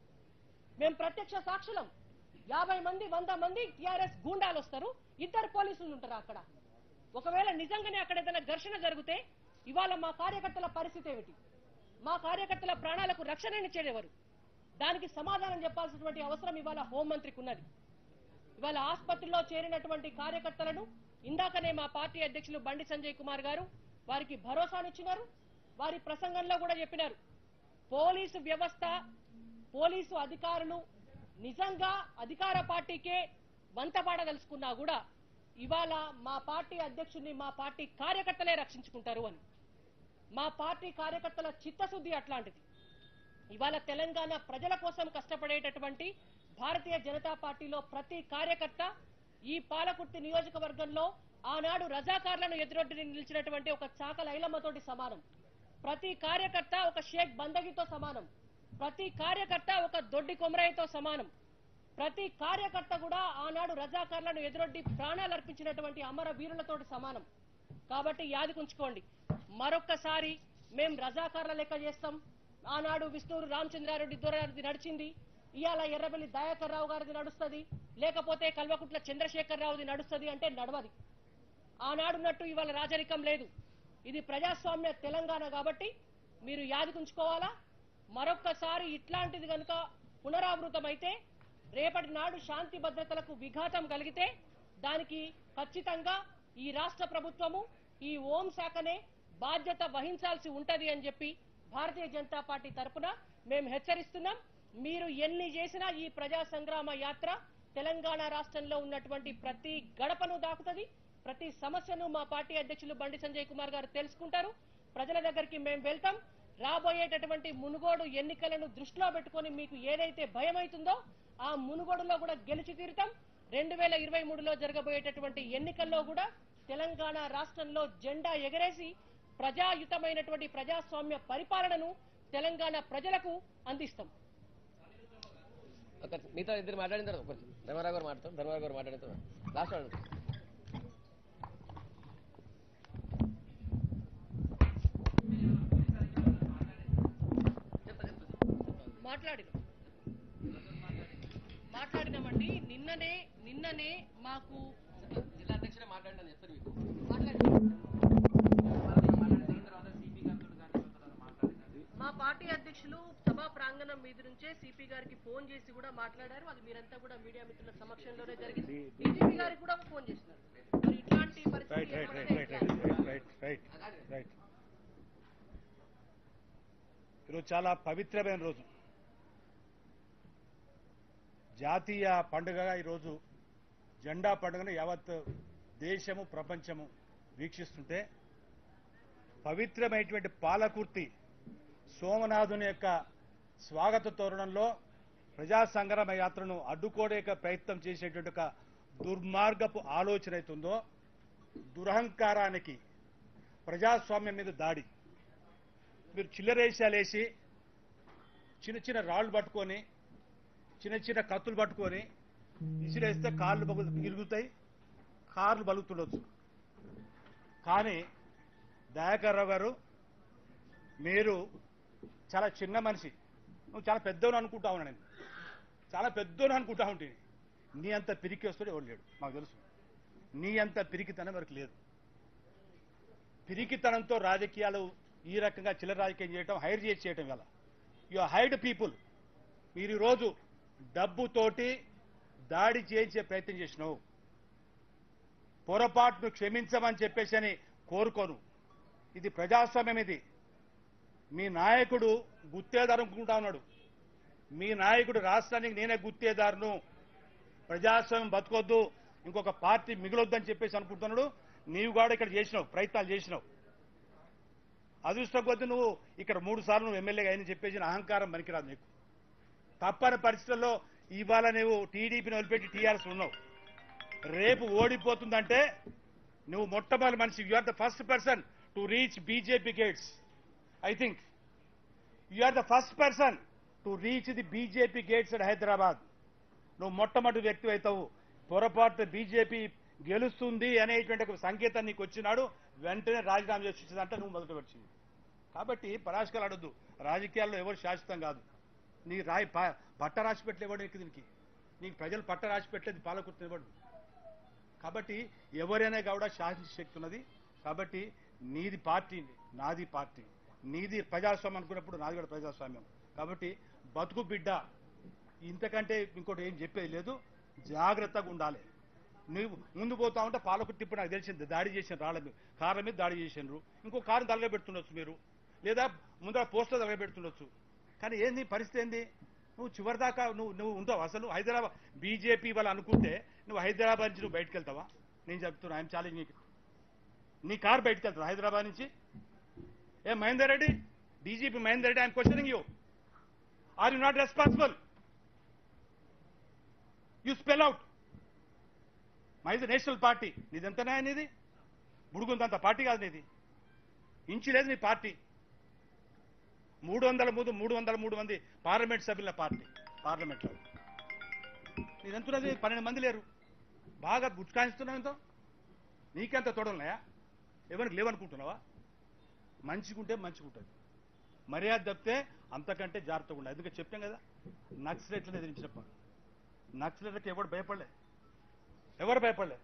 మేము ప్రత్యక్ష సాక్షులం యాభై మంది వంద మంది టిఆర్ఎస్ గూండాలు వస్తారు ఇద్దరు పోలీసులు ఉంటారు అక్కడ ఒకవేళ నిజంగానే అక్కడ ఏదైనా ఘర్షణ జరిగితే ఇవాళ మా కార్యకర్తల పరిస్థితి ఏమిటి మా కార్యకర్తల ప్రాణాలకు రక్షణనిచ్చేదెవరు దానికి సమాధానం చెప్పాల్సినటువంటి అవసరం ఇవాళ హోంమంత్రికి ఉన్నది ఇవాళ ఆసుపత్రిలో చేరినటువంటి కార్యకర్తలను ఇందాకనే మా పార్టీ అధ్యక్షులు బండి సంజయ్ కుమార్ గారు వారికి భరోసానిచ్చినారు వారి ప్రసంగంలో కూడా చెప్పినారు పోలీసు వ్యవస్థ పోలీసు అధికారులు నిజంగా అధికార పార్టీకే వంతపాడదలుచుకున్నా కూడా ఇవాళ మా పార్టీ అధ్యక్షుడిని మా పార్టీ కార్యకర్తలే రక్షించుకుంటారు అని మా పార్టీ కార్యకర్తల చిత్తశుద్ధి అట్లాంటిది ఇవాళ తెలంగాణ ప్రజల కోసం కష్టపడేటటువంటి భారతీయ జనతా పార్టీలో ప్రతి కార్యకర్త ఈ పాలకుర్తి నియోజకవర్గంలో ఆనాడు రజాకార్లను ఎదురొడ్డి నిలిచినటువంటి ఒక చాకల ఐలమ్మతోటి సమానం ప్రతి కార్యకర్త ఒక షేక్ బందగితో సమానం ప్రతి కార్యకర్త ఒక దొడ్డి కొమరయ్యతో సమానం ప్రతి కార్యకర్త కూడా ఆనాడు రజాకార్లను ఎదురొడ్డి ప్రాణాలు అర్పించినటువంటి అమర వీరులతోటి సమానం కాబట్టి యాదికుంచుకోండి మరొక్కసారి మేం రజాకార్ల లెక్క చేస్తాం ఆనాడు విష్ణూరు రామచంద్రారెడ్డి దొరది నడిచింది ఇవాళ ఎర్రబెల్లి దయాకర్ రావు గారిది నడుస్తుంది లేకపోతే కల్వకుట్ల చంద్రశేఖర్ రావుది నడుస్తుంది అంటే నడవది ఆనాడున్నట్టు ఇవాళ రాజరికం లేదు ఇది ప్రజాస్వామ్య తెలంగాణ కాబట్టి మీరు యాదికుంచుకోవాలా మరొక్కసారి ఇట్లాంటిది కనుక పునరావృతమైతే రేపటి నాడు శాంతి భద్రతలకు విఘాతం కలిగితే దానికి ఖచ్చితంగా ఈ రాష్ట్ర ప్రభుత్వము ఈ హోం శాఖనే బాధ్యత వహించాల్సి ఉంటది అని చెప్పి భారతీయ జనతా పార్టీ తరపున మేము హెచ్చరిస్తున్నాం మీరు ఎన్ని చేసినా ఈ ప్రజా సంగ్రామ యాత్ర తెలంగాణ రాష్ట్రంలో ఉన్నటువంటి ప్రతి గడపను దాకుతుంది ప్రతి సమస్యను మా పార్టీ అధ్యక్షులు బండి సంజయ్ కుమార్ గారు తెలుసుకుంటారు ప్రజల దగ్గరికి మేము వెళ్తాం రాబోయేటటువంటి మునుగోడు ఎన్నికలను దృష్టిలో పెట్టుకొని మీకు ఏదైతే భయం అవుతుందో ఆ మునుగోడులో కూడా గెలిచి తీరుతాం రెండు వేల ఇరవై మూడులో జరగబోయేటటువంటి ఎన్నికల్లో కూడా తెలంగాణ రాష్ట్రంలో జెండా ఎగరేసి ప్రజాయుతమైనటువంటి ప్రజాస్వామ్య పరిపాలనను తెలంగాణ ప్రజలకు అందిస్తాం ఒక మీతో ఇద్దరు మాట్లాడిన తర్వాత కొంచెం ధర్మారావు గారు మాట్లాడతాం ధర్మారావు గారు మాట్లాడిన తర్వాత లాస్ట్ వాళ్ళు మాట్లాడిన మాట్లాడినామండి నిన్ననే నిన్ననే మాకు జిల్లా అధ్యక్షుడే మాట్లాడిన చెప్తారు మీకు మాట్లాడి మా పార్టీ అధ్యక్షులు సభా ప్రాంగణం మీద నుంచే సిపి గారికి ఫోన్ చేసి కూడా మాట్లాడారు అది మీరంతా కూడా మీడియా మిత్రుల సమక్షంలోనే జరిగింది డీజీపీ గారికి కూడా ఫోన్ చేసినారు మరి ఇట్లాంటి పరిస్థితి రైట్ రైట్ రైట్ రైట్ ఏర్పడితే రైట్ రైట్ రైట్ రైట్ ఈరోజు చాలా పవిత్రమైన రోజు జాతీయ పండుగగా ఈరోజు జెండా పండుగను యావత్ దేశము ప్రపంచము వీక్షిస్తుంటే పవిత్రమైనటువంటి పాలకుర్తి సోమనాథుని యొక్క స్వాగత తోరణంలో ప్రజా సంగ్రామ యాత్రను అడ్డుకోడే ప్రయత్నం చేసేటువంటి ఒక దుర్మార్గపు ఆలోచన అవుతుందో దురహంకారానికి ప్రజాస్వామ్యం మీద దాడి మీరు చిల్లరేషాలేసి చిన్న చిన్న రాళ్ళు పట్టుకొని చిన్న చిన్న కత్తులు పట్టుకొని విసిరేస్తే కాళ్ళు పగులు ఇరుగుతాయి కార్లు బలుగుతుండొచ్చు కానీ దయాకర్ రావు గారు మీరు చాలా చిన్న మనిషి నువ్వు చాలా పెద్దవని అనుకుంటా ఉన్నా నేను చాలా పెద్దోని అనుకుంటా ఉంటుంది నీ అంత పిరికి వస్తాడు ఎవడు లేడు మాకు తెలుసు నీ అంత పిరికితనం వరకు లేదు పిరికితనంతో రాజకీయాలు ఈ రకంగా చిల్లర రాజకీయం చేయటం హైర్ చేసి చేయటం వల్ల యు హైడ్ పీపుల్ మీరు ఈరోజు డబ్బుతోటి దాడి చేయించే ప్రయత్నం చేసినావు పొరపాటును క్షమించమని చెప్పేసి అని కోరుకోను ఇది ప్రజాస్వామ్యం ఇది మీ నాయకుడు గుత్తేదారు అనుకుంటా ఉన్నాడు మీ నాయకుడు రాష్ట్రానికి నేనే గుత్తేదారును ప్రజాస్వామ్యం బతకొద్దు ఇంకొక పార్టీ మిగిలొద్దని చెప్పేసి అనుకుంటున్నాడు నీవు కూడా ఇక్కడ చేసినావు ప్రయత్నాలు చేసినావు అదృష్టం కొద్దీ నువ్వు ఇక్కడ మూడు సార్లు నువ్వు ఎమ్మెల్యేగా అయిన చెప్పేసి నా అహంకారం పనికిరాదు నీకు తప్పని పరిస్థితుల్లో ఇవాళ నువ్వు టీడీపీని వదిలిపెట్టి టీఆర్ఎస్ ఉన్నావు రేపు ఓడిపోతుందంటే నువ్వు మొట్టమొదటి మనిషి you are the first person to reach BJP gates I think you are the first person to reach the BJP gates at Hyderabad నువ్వు మొట్టమొదటి వ్యక్తి అవుతావు పొరపాటు బీజేపీ గెలుస్తుంది అనేటువంటి ఒక సంకేతం నీకు వచ్చినాడు వెంటనే రాజీనామా చేసి ఇచ్చిందంటే నువ్వు మొదట వచ్చింది కాబట్టి పరాశకాలు అడొద్దు రాజకీయాల్లో ఎవరు శాశ్వతం కాదు నీ రాయి ప- పట్ట రాసి పెట్టలే ఎవడు నీకు దీనికి నీకు ప్రజలు పట్ట రాసి పెట్టలేదు పాలకుర్తి ఇవ్వడు కాబట్టి ఎవరైనా కూడా శాసించే శక్తి ఉన్నది కాబట్టి నీది పార్టీ నాది పార్టీ నీది ప్రజాస్వామ్యం అనుకున్నప్పుడు నాది కూడా ప్రజాస్వామ్యం కాబట్టి బతుకు బిడ్డ ఇంతకంటే ఇంకోటి ఏం చెప్పేది లేదు జాగ్రత్తగా ఉండాలి నువ్వు ముందు పోతా ఉంటే పాలకుర్తి ఇప్పుడు నాకు తెలిసింది దాడి చేసిన రాళ్ళ మీద కార్ల మీద దాడి చేసినారు ఇంకో కారు తలగా పెడుతుండొచ్చు మీరు లేదా ముందర పోస్టర్ తలగా పెడుతుండొచ్చు కానీ ఏంది పరిస్థితి ఏంది నువ్వు చివరిదాకా నువ్వు నువ్వు ఉంటావు అసలు హైదరాబాద్ బీజేపీ వాళ్ళు అనుకుంటే నువ్వు హైదరాబాద్ నుంచి నువ్వు బయటకు వెళ్తావా నేను చెప్తున్నా ఐఎమ్ ఛాలెంజ్ నీకు నీ కార్ బయటకు వెళ్తావు హైదరాబాద్ నుంచి ఏ Mahender Reddy DGP Mahender Reddy I'm questioning you are you not responsible you spell out మైది నేషనల్ పార్టీ నీదెంతనా నీది బుడుగుందంత పార్టీ కాదు నీది ఇంచు లేదు నీ పార్టీ మూడు వందల మూడు మూడు వందల మూడు మంది పార్లమెంట్ సభ్యుల పార్టీ పార్లమెంట్లో నీదెంతున్నది పన్నెండు మంది లేరు బాగా గుచ్చుకాయిస్తున్నావు ఎంతో నీకెంత తోడలున్నాయా ఎవరికి లేవనుకుంటున్నావా మంచిగుంటే మంచిగుంటుంది మర్యాద తప్పితే అంతకంటే జాగ్రత్తగా ఉండాలి ఎందుకంటే చెప్పాం కదా నక్సలెట్లను ఎదిరించి చెప్పాను నక్సలెట్లకి ఎవడు భయపడలే ఎవరు భయపడలే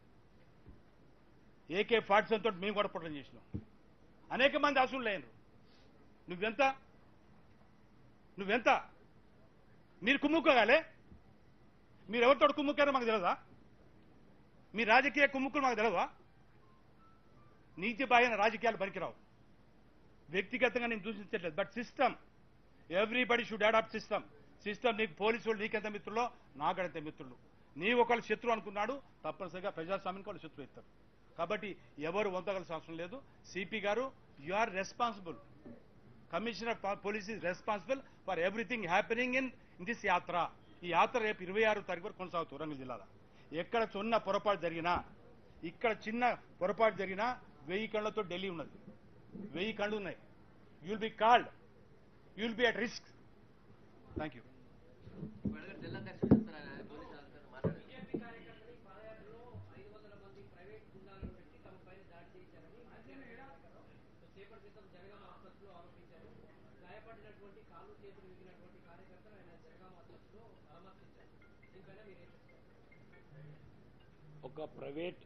ఏకే ఫార్టీ తోటి మేము కూడా పొట్టం చేసినాం అనేక మంది అసలు లేరు నువ్వెంత నువ్వెంత మీరు కుమ్ముకోగాలే మీరు ఎవరితో కుమ్ముకారో మాకు తెలియదా మీ రాజకీయ కుమ్ముకులు మాకు తెలియదా నీతి బాహ్యన రాజకీయాలు పనికిరావు వ్యక్తిగతంగా నేను దూషించట్లేదు but system everybody should adopt system system నీకు పోలీసు వాళ్ళు నీకెంత మిత్రులో నాకంత మిత్రులు నీ ఒకళ్ళు శత్రువు అనుకున్నాడు తప్పనిసరిగా ప్రజాస్వామ్యానికి వాళ్ళు శత్రువు ఇస్తారు కాబట్టి ఎవరు వంతగలసిన అవసరం లేదు సిపి గారు you are responsible commissioner police is responsible for everything happening in this yatra ఈ యాత్ర రేపు ఇరవై ఆరు తారీఖు వరకు కొనసాగుతుంది వరంగల్ జిల్లాలో ఎక్కడ చిన్న పొరపాటు జరిగినా ఇక్కడ చిన్న పొరపాటు జరిగినా వెయ్యి కళ్ళతో ఢిల్లీ ఉన్నది వెయ్యి కళ్ళు ఉన్నాయి you'll be called you'll be at risk thank you జిల్లా కలెక్టర్ చెప్తారా పోలీసు అధికారులు మాట్లాడారు ఒక ప్రైవేట్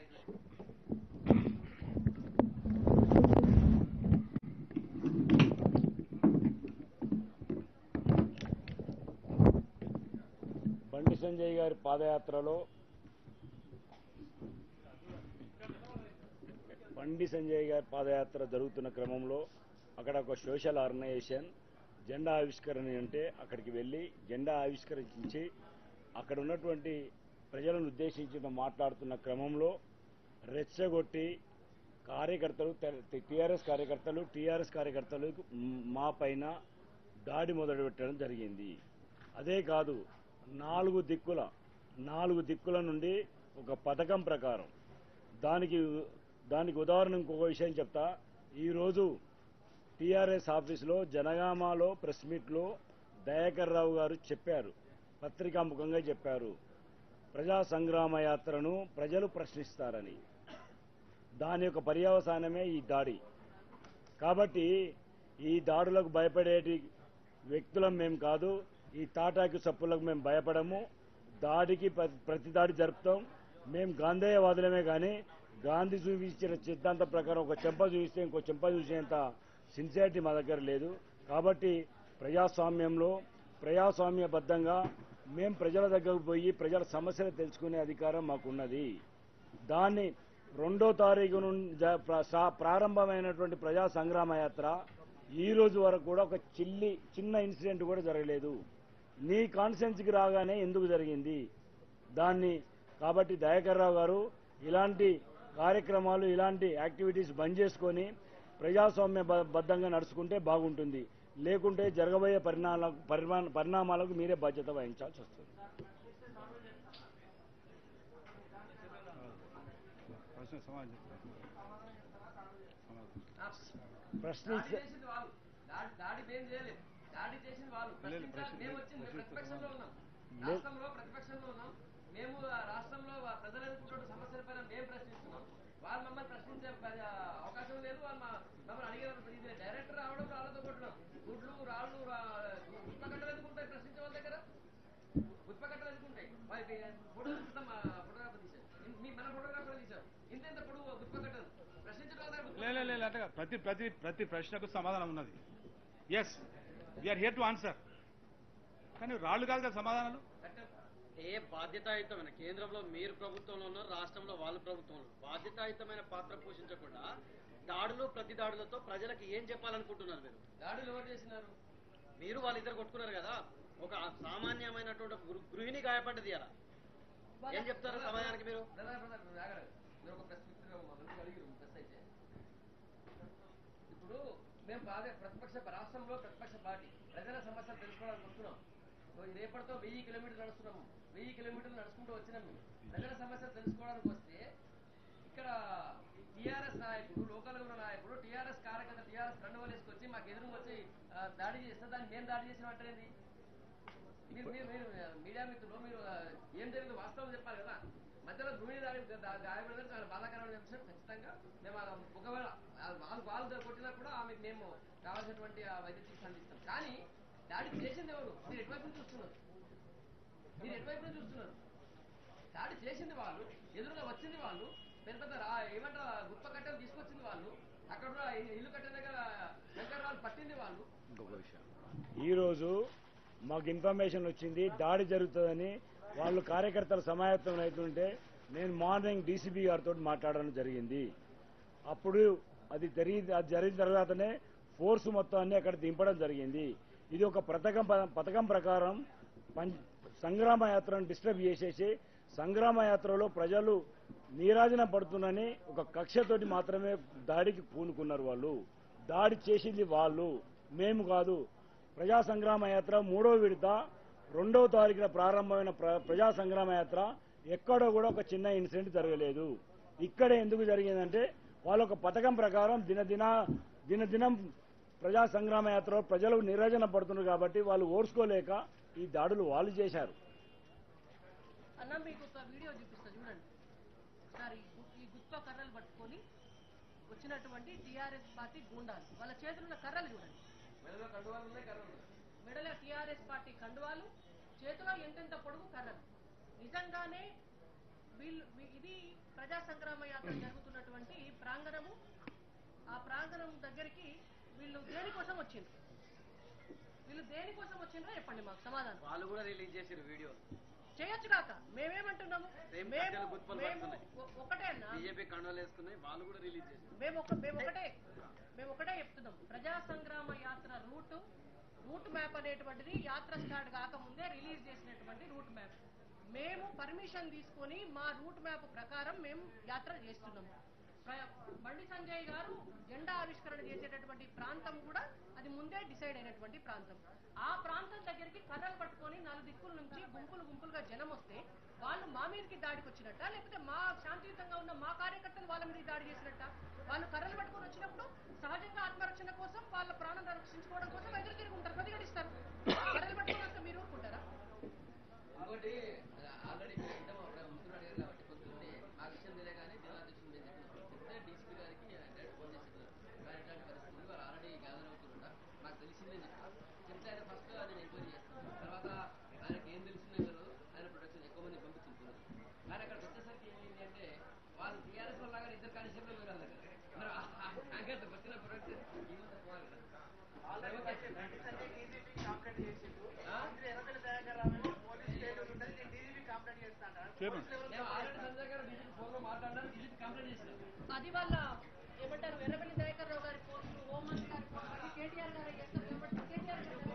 బండి సంజయ్ గారి పాదయాత్రలో బండి సంజయ్ గారి పాదయాత్ర జరుగుతున్న క్రమంలో అక్కడ ఒక సోషల్ ఆర్గనైజేషన్ జెండా ఆవిష్కరణ అంటే అక్కడికి వెళ్ళి జెండా ఆవిష్కరించి అక్కడ ఉన్నటువంటి ప్రజలను ఉద్దేశించి మాట్లాడుతున్న క్రమంలో రెచ్చగొట్టి కార్యకర్తలు టీఆర్ఎస్ కార్యకర్తలు టీఆర్ఎస్ కార్యకర్తలు మ్, మా పైన దాడి మొదలు పెట్టడం జరిగింది అదే కాదు నాలుగు దిక్కుల నాలుగు దిక్కుల నుండి ఒక పథకం ప్రకారం దానికి దానికి ఉదాహరణ ఇంకొక విషయం చెప్తా ఈరోజు టీఆర్ఎస్ ఆఫీసులో జనగామాలో ప్రెస్ మీట్లో దయాకర్ రావు గారు చెప్పారు పత్రికాముఖంగా చెప్పారు ప్రజా సంగ్రామ యాత్రను ప్రజలు ప్రశ్నిస్తారని దాని యొక్క పర్యవసానమే ఈ దాడి కాబట్టి ఈ దాడులకు భయపడేటి వ్యక్తులం మేము కాదు ఈ తాటాకి చప్పులకు మేము భయపడము దాడికి ప్ర- ప్రతి దాడి జరుపుతాం మేము గాంధేయవాదులమే కానీ గాంధీ చూపించిన సిద్ధాంతం ప్రకారం ఒక చెంప చూపిస్తే ఇంకో చెంప చూసేంత సిన్సియారిటీ మా దగ్గర లేదు కాబట్టి ప్రజాస్వామ్యంలో ప్రజాస్వామ్యబద్ధంగా మేము ప్రజల దగ్గరకు పోయి ప్రజల సమస్యలు తెలుసుకునే అధికారం మాకున్నది దాన్ని రెండో తారీఖు నుండి జ- ప్ర- సా- ప్రారంభమైనటువంటి ప్రజా సంగ్రామ యాత్ర ఈ రోజు వరకు కూడా ఒక చిల్లి చిన్న ఇన్సిడెంట్ కూడా జరగలేదు నీ కాన్ఫిడెన్స్కి రాగానే ఎందుకు జరిగింది దాన్ని కాబట్టి దయాకర్ రావు గారు ఇలాంటి కార్యక్రమాలు ఇలాంటి యాక్టివిటీస్ బంద్ చేసుకొని ప్రజాస్వామ్య బ- బద్ధంగా నడుచుకుంటే బాగుంటుంది లేకుంటే జరగబోయే పరిణామాల పరిమా- పరిణామాలకు మీరే బాధ్యత వహించాల్సి వస్తుంది ప్రశ్న సమాధానం సమాధానం ప్రశ్నిస్తే చేసింది వాళ్ళు దాడి దాడి మేము చేయలేదు దాడి చేసింది వాళ్ళు లేదు, ప్రశ్నించాలి ప్రశ్న- మేము వచ్చింది మేము ప్రశ్నిస్తే ప్రతిపక్షంలో ఉన్నాం లేదు. రాష్ట్రంలో ప్రతిపక్షంలో ఉన్నాం మేము ఆ రాష్ట్రంలో ఆ ప్రజలు ఎదుర్కొంటున్న సమస్యల పైన మేము ప్రశ్నిస్తున్నాం వాళ్ళు మమ్మల్ని ప్రశ్నించే ప- అవకాశం లేదు వాళ్ళు మా- మమ్మల్ని అడిగిన ఇది డైరెక్టర్ రావడం రాళ్ళతో కొట్టడం గుడ్లు రాళ్ళు గుత్పకట్టలు ఎందుకుంటాయి ప్రశ్నించే వాళ్ళ దగ్గర గుత్పకట్టలు ఎందుకుంటాయి మరి ఫోటో చూస్తాం ఫోటోగ్రాఫర్ తీశారు ఇన్- మీ మన ఫోటోగ్రాఫర్ తీశారు ఇంత ఇంత పొడుగు గుత్పకట్టలు ప్రశ్నించడం వాళ్ళ దగ్గర లే, లే, లే, లే, అట్లా కాదు. ప్రతి ప్రతి ప్రతి ప్రశ్నకు సమాధానం ఉన్నది yes we're here to answer కానీ రాళ్ళు కాదు కదా సమాధానాలు ఏ బాధ్యతాయుతమైన కేంద్రంలో మీరు ప్రభుత్వంలో ఉన్నారు రాష్ట్రంలో వాళ్ళు ప్రభుత్వంలో బాధ్యతాయుతమైన పాత్ర పోషించకుండా దాడులు ప్రతి దాడులతో ప్రజలకు ఏం చెప్పాలనుకుంటున్నారు మీరు దాడులు ఎవరు చేసినారు మీరు వాళ్ళిద్దరు కొట్టుకున్నారు కదా ఒక సామాన్యమైనటువంటి ఒక గృ- గృహిణి గాయపడ్డది అలా ఏం చెప్తారు సమాజానికి మీరు బ్రదర్ బ్రదర్ మీరు ఆగండి. మీరు ఒక ప్రశ్న ఇస్తున్నారు, మా మంత్రి అడిగారు ప్రెస్ అయితే ఇప్పుడు మేము బాగా ప్రతిపక్ష రాష్ట్రంలో ప్రతిపక్ష పార్టీ ప్రజల సమస్యలు తెలుసుకోవడానికి వస్తున్నాం ఓ రేపటితో వెయ్యి కిలోమీటర్లు నడుస్తున్నాము వెయ్యి కిలోమీటర్లు నడుచుకుంటూ వచ్చినాం మేము ప్రజల సమస్యలు తెలుసుకోవడానికి వస్తే ఇక్కడ టీఆర్ఎస్ నాయకుడు లోకల్ ఉన్న నాయకుడు టీఆర్ఎస్ కార్యకర్త టీఆర్ఎస్ కండువలు వేసుకొచ్చి మాకు ఎదురు వచ్చి ఆ, దాడి చేస్తే దాన్ని మేము దాడి చేసిన అంటారేంది మీరు మీరు మీరు మీడియా మిత్రులు మీరు ఆ, ఏం జరిగిందో వాస్తవం చెప్పాలి కదా మధ్యలో గృహిణి దాడి దా- గాయపడడం చాలా బాధాకరమైన విషయం ఖచ్చితంగా మేము ఆ ఒకవేళ ఆ వాళ్ళు వాళ్ళు కొట్టినా కూడా ఆమెకు మేము కావాల్సినటువంటి ఆ వైద్య చికిత్స అందిస్తాం కానీ దాడి చేసింది ఎవరు మీరు ఎటువైపు నుంచి చూస్తున్నారు మీరు ఎటువైపు నుంచి చూస్తున్నారు దాడి చేసింది వాళ్ళు ఎదురుగా వచ్చింది వాళ్ళు పెద్ద పెద్ద రా ఏమంటారు గుప్ప కట్టెలు తీసుకొచ్చింది వాళ్ళు అక్కడ ఉన్న ఇల్లు కట్టిన దగ్గర వెంకట వాళ్ళు పట్టింది వాళ్ళు ఇంకొక విషయం ఈరోజు మాకు ఇన్ఫర్మేషన్ వచ్చింది దాడి జరుగుతుందని వాళ్ళు కార్యకర్తలు సమాయత్తం అవుతుంటే నేను మార్నింగ్ డీసీబీ గారితో మాట్లాడడం జరిగింది అప్పుడు అది జరిగి అది జరిగిన తర్వాతనే ఫోర్స్ మొత్తాన్ని అక్కడ దింపడం జరిగింది ఇది ఒక పథకం పథకం ప్రకారం పం- సంగ్రామ యాత్రను డిస్టర్బ్ చేసేసి సంగ్రామ యాత్రలో ప్రజలు నీరాజన పడుతుందని ఒక కక్షతోటి మాత్రమే దాడికి పూనుకున్నారు వాళ్ళు దాడి చేసింది వాళ్ళు మేము కాదు ప్రజా సంగ్రామ యాత్ర మూడో విడత రెండో తారీఖున ప్రారంభమైన ప్ర- ప్రజా సంగ్రామ యాత్ర ఎక్కడో కూడా ఒక చిన్న ఇన్సిడెంట్ జరగలేదు ఇక్కడే ఎందుకు జరిగిందంటే వాళ్ళ ఒక పథకం ప్రకారం దినదిన దినదినం ప్రజా సంగ్రామ యాత్ర ప్రజలు నిరజన పడుతున్నారు కాబట్టి వాళ్ళు ఓర్చుకోలేక ఈ దాడులు వాళ్ళు చేశారు అన్న మీకు ఒక వీడియో చూపిస్తా చూడండి ఒకసారి ఈ గు- ఈ గుత్ప కర్రలు పట్టుకొని వచ్చినటువంటి టీఆర్ఎస్ పార్టీ గూండాలు వాళ్ళ చేతులు ఉన్న కర్రలు చూడండి మెడలో కండువాలు ఉన్నాయి కర్రలు ఉన్నాయి మెడల టీఆర్ఎస్ పార్టీ కండువాలు చేతిలో ఎంతెంత పొడుగు కర్రలు నిజంగానే వీళ్ళు వీ- ఇది ప్రజా సంగ్రామ యాత్ర జరుగుతున్నటువంటి ప్రాంగణము ఆ ప్రాంగణం దగ్గరికి వీళ్ళు దేనికోసం వచ్చిండ్రు వీళ్ళు దేనికోసం వచ్చిండ్రో చెప్పండి మాకు సమాధానం వాళ్ళు కూడా రిలీజ్ చేసారు వీడియో చేయొచ్చు కాక మేమేమంటున్నాము సేమ్ మేము కట్టెలు గుత్పలు మేము పడుతున్నాయి. ఒ- ఒకటే అన్న బీజేపీ కండోలు వేసుకున్నాయి వాళ్ళు కూడా రిలీజ్ చేశారు మేము ఒక మేము ఒకటే మేము ఒకటే చెప్తున్నాం ప్రజా సంగ్రామ యాత్ర రూట్ రూట్ మ్యాప్ అనేటువంటిది యాత్ర స్టార్ట్ కాకముందే రిలీజ్ చేసినటువంటి రూట్ మ్యాప్ మేము పర్మిషన్ తీసుకొని మా రూట్ మ్యాప్ ప్రకారం మేము యాత్ర చేస్తున్నాము ప్ర- బండి సంజయ్ గారు జెండా ఆవిష్కరణ చేసేటటువంటి ప్రాంతం కూడా అది ముందే డిసైడ్ అయినటువంటి ప్రాంతం ఆ ప్రాంతం దగ్గరికి కర్రలు పట్టుకొని నాలుగు దిక్కుల నుంచి గుంపులు గుంపులుగా జనం వస్తే వాళ్ళు మా మీదకి దాడికి వచ్చినట్ట లేకపోతే మా శాంతియుతంగా ఉన్న మా కార్యకర్తలు వాళ్ళ మీదకి దాడి చేసినట్ట వాళ్ళు కర్రలు పట్టుకొని వచ్చినప్పుడు సహజంగా ఆత్మరక్షణ కోసం వాళ్ళ ప్రాణం రక్షించుకోవడం కోసం ఎదురు తిరిగి ఉంటారు ప్రతిఘటిస్తారు కర్రలు పట్టుకున్నాక మీరు ఊరుకుంటారా ఇంకోటి ఆల్రెడీ మీరు ఇంత ముఖ్యమంత్రి అడిగారు కాబట్టి పొద్దున్నే ఆ విషయం తెలియ కానీ జిల్లా అధ్యక్షుడు మేము చెప్పినాం చెప్తే డీసీపీ గారికి డైరెక్ట్ ఫోన్ చేసి చెప్పారు సార్ ఇట్లాంటి పరిస్థితులు వాళ్ళు ఆల్రెడీ గ్యాదర్ అవుతుంట నాకు తెలిసిందని చెప్పారు చెప్తే ఆయన ఫస్ట్ నేను ఎంక్వైరీ చేస్తాను తర్వాత ఆయనకి ఏం తెలిసిందో తెలియదు ఆయన ప్రొడక్షన్ ఎక్కువ మంది పంపించింది పోలీసు కానీ అక్కడికి వచ్చేసరికి ఏమైంది అంటే వాళ్ళు టీఆర్ఎస్ వల్ల కానీ ఇద్దరు కానిస్టేబుల్ వేరే దగ్గర మరి నాకైతే వచ్చిన ప్రొడక్షన్ ఈ ముందు పోవాలి కదా చెప్పండి నేను ఆల్రెడీ సంజయ్ గారు డీజీపీ ఫోన్లో మాట్లాడినాను డీజీపీ కంప్లైంట్ చేసిన అది వాళ్ళ ఏమంటారు ఎర్రబెల్లి దయాకర్ రావు గారి పోస్టు హోంమంత్రి గారి పోస్టు కేటీఆర్ గారు చేస్తారు కాబట్టి కేటీఆర్ గారు